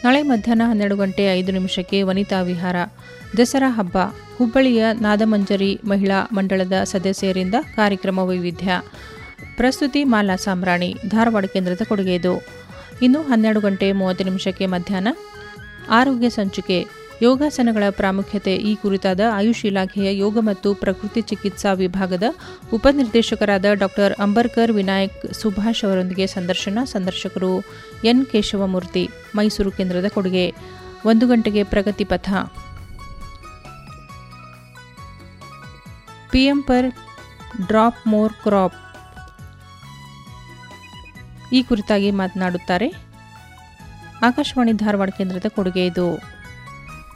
ನಾಳೆ ಮಧ್ಯಾಹ್ನ ಹನ್ನೆರಡು ಗಂಟೆ ಐದು ನಿಮಿಷಕ್ಕೆ ವನಿತಾ ವಿಹಾರ ದಸರಾ ಹಬ್ಬ ಹುಬ್ಬಳ್ಳಿಯ ನಾದಮಂಜರಿ ಮಹಿಳಾ ಮಂಡಳದ ಸದಸ್ಯರಿಂದ ಕಾರ್ಯಕ್ರಮ ವೈವಿಧ್ಯ ಪ್ರಸ್ತುತಿ ಮಾಲಾ ಸಾಮ್ರಾಣಿ ಧಾರವಾಡ ಕೇಂದ್ರದ ಕೊಡುಗೆ ಇದು ಇನ್ನು ಹನ್ನೆರಡು ಗಂಟೆ ಮೂವತ್ತು ನಿಮಿಷಕ್ಕೆ ಮಧ್ಯಾಹ್ನ ಆರೋಗ್ಯ ಸಂಚಿಕೆ ಯೋಗಾಸನಗಳ ಪ್ರಾಮುಖ್ಯತೆ ಈ ಕುರಿತಾದ ಆಯುಷ್ ಇಲಾಖೆಯ ಯೋಗ ಮತ್ತು ಪ್ರಕೃತಿ ಚಿಕಿತ್ಸಾ ವಿಭಾಗದ ಉಪನಿರ್ದೇಶಕರಾದ ಡಾಕ್ಟರ್ ಅಂಬರ್ಕರ್ ವಿನಾಯಕ್ ಸುಭಾಷ್ ಅವರೊಂದಿಗೆ ಸಂದರ್ಶನ ಸಂದರ್ಶಕರು ಎನ್ ಕೇಶವಮೂರ್ತಿ ಮೈಸೂರು ಕೇಂದ್ರದ ಕೊಡುಗೆ ಒಂದು ಗಂಟೆಗೆ Pragati Patha PM per drop more crop ಈ ಕುರಿತಾಗಿ ಮಾತನಾಡುತ್ತಾರೆ ಆಕಾಶವಾಣಿ ಧಾರವಾಡ ಕೇಂದ್ರದ ಕೊಡುಗೆ ಇದು